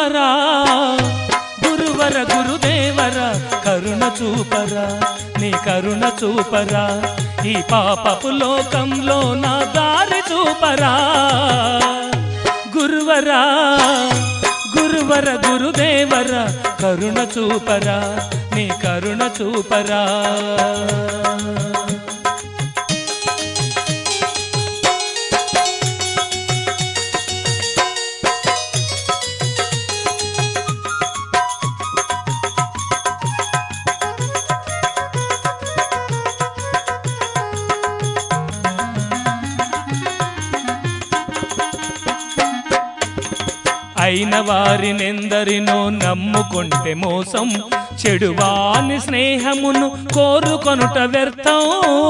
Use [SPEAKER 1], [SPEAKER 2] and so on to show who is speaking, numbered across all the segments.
[SPEAKER 1] గురువరా గురువర గురుదేవర కరుణ చూపరా నీ కరుణ చూపరా ఈ పాపపు లోకంలో నా దారి చూపరా గురువరా గురువర గురుదేవర కరుణ చూపరా నీ కరుణ చూపరా అయిన వారినెందరినో నమ్ముకుంటే మోసం చెడువాని స్నేహమును కోరుకొనుట వ్యర్థం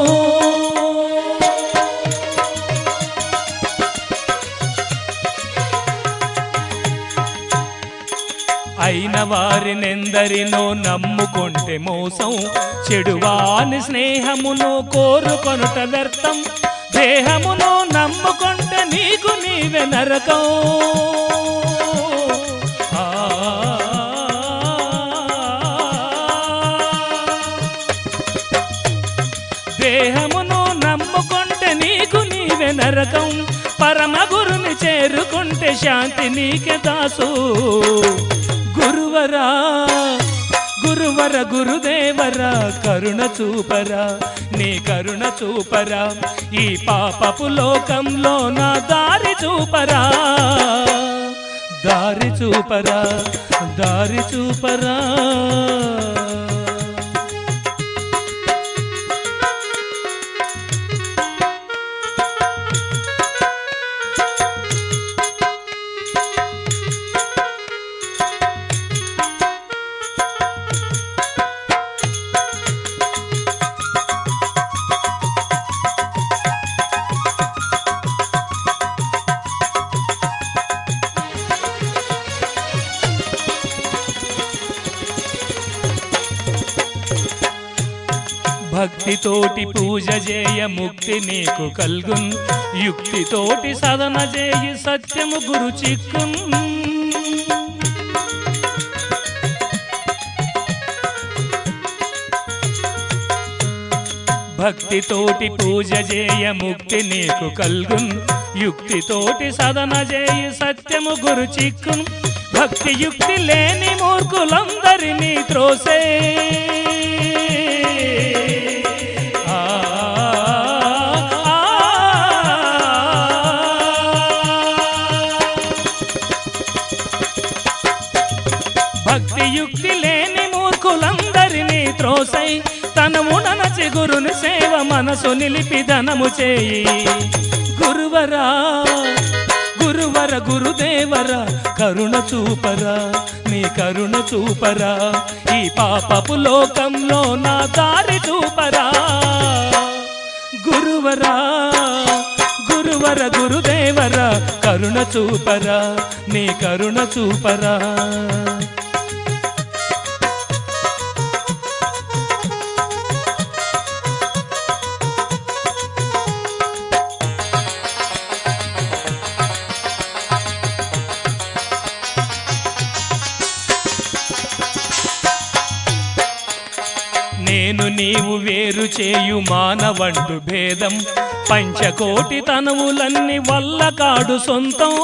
[SPEAKER 1] అయిన వారినెందరినో నమ్ముకుంటే మోసం చెడువాని స్నేహమును కోరుకొనుట వ్యర్థం దేహమును నమ్ముకుంటే నీకు నీవే నరకం ఆ. దేహమును నమ్ముకుంటే నీకు నీవే నరకం పరమ గురుని చేరుకుంటే శాంతి నీకే దాసు గురువరా గురువర గురుదేవర కరుణ చూపరా నీ కరుణ చూపరా ఈ పాపపు లోకంలో నా దారి చూపరా దారి చూపరా దారి చూపరా భక్తితోటి పూజ చేయ ముక్తి నీకు కల్గున్ యుక్తితోటి సదన చేయి సత్యము గురు చిక్కున్ భక్తితోటి పూజ చేయ ముక్తి నీకు కల్గున్ యుక్తితోటి సదన చేయి సత్యము గురు చిక్కున్ భక్తి యుక్తి లేని మూర్ఖులందరినీ త్రోసే ఆ, ఆ, భక్తి యుక్తి లేని మూర్ఖులందరినీ త్రోసై తనము ననచి గురుని సేవ మనసు నిలిపి ధనము చేయి గురువరా గురువర గురుదేవర కరుణ చూపరా నీ కరుణ చూపరా ఈ పాపపు లోకంలో నా దారి చూపరా గురువరా గురువర గురుదేవర కరుణ చూపరా నీ కరుణ చూపరా నేను నీవు వేరు చేయు మానవంటు భేదం పంచకోటి తనువులన్నీ వల్ల కాడు సొంతం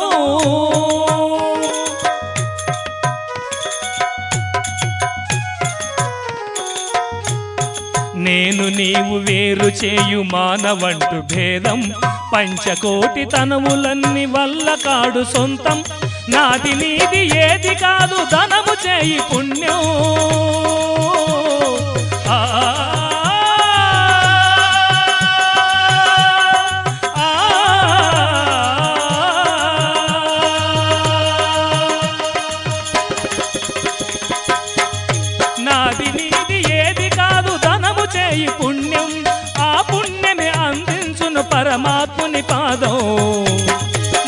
[SPEAKER 1] నేను నీవు వేరు చేయు మానవంటు భేదం పంచకోటి తనువులన్నీ వల్ల కాడు సొంతం నాది నీది ఏది కాదు ధనము చేయి పుణ్యం ఆ, ఆ, నాది నీది ఏది కాదు ధనము చేయి పుణ్యం ఆ పుణ్యని అందించును పరమాత్ముని పాదం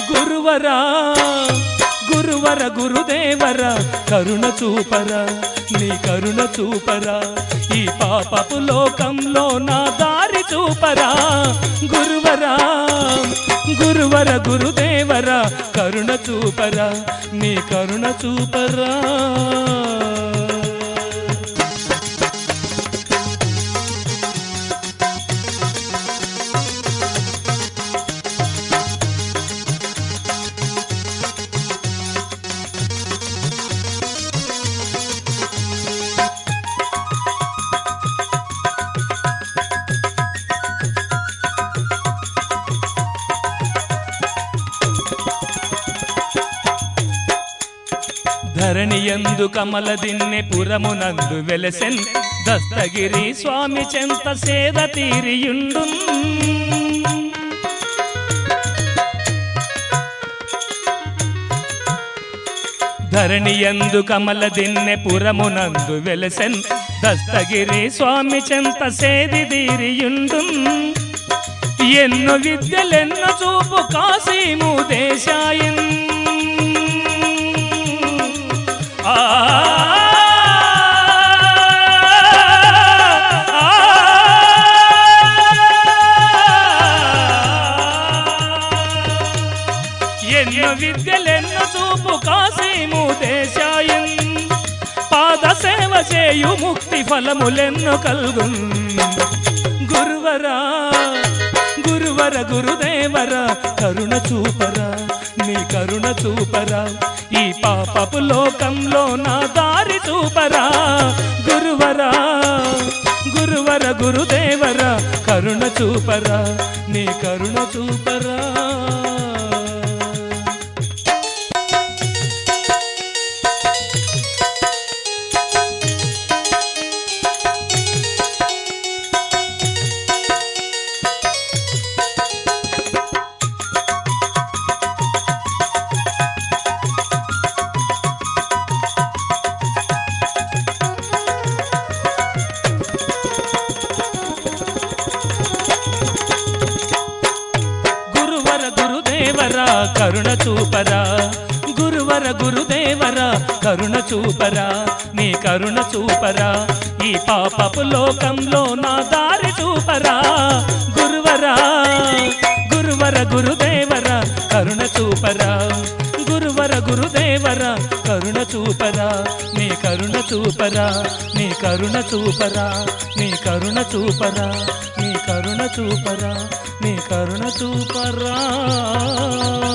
[SPEAKER 1] గురువరా గురువర గురుదేవర కరుణ చూపరా నీ కరుణ చూపరా ఈ పాపపు లోకంలో నా దారి చూపరా గురువరా గురువర గురుదేవరా కరుణ చూపరా నీ కరుణ చూపరా ధరణి ఎందు కమల దిన్నె పురమునందు వెలసెన్ దస్తగిరి స్వామి చెంత సేద తీరియుండు ధరణి ఎందు కమల దిన్నె పురమునందు వెలసెన్ దస్తగిరి స్వామి చెంత సేది తీరియుండు ఎన్నో విద్యలెన్నో చూపు కాశీము దేశాయన్ ఆ ఎన్నో విద్యలెన్నో చూపు కాశీము దేశాయన్ పాద సేవ చేయు ముక్తి ఫలములెన్నో కల్గు గురువరా గురువర గురుదేవర కరుణ చూపరా నీ కరుణ చూపరా ఈ పాపపు లోకంలో నా దారి చూపరా గురువరా గురువర గురుదేవర కరుణ చూపరా నీ కరుణ చూపరా గురువర గురుదేవర కరుణ చూపరా గురువర గురుదేవర కరుణ చూపరా నీ కరుణ చూపరా ఈ పాపపు లోకంలో నా దారి చూపరా గురువరా గురువర గురుదేవర కరుణ చూపరా గురువర గురుదేవర కరుణ చూపరా నీ కరుణ చూపరా నీ కరుణ చూపరా నీ కరుణ చూపరా నీ కరుణ చూపరా నీ కరుణ చూపరా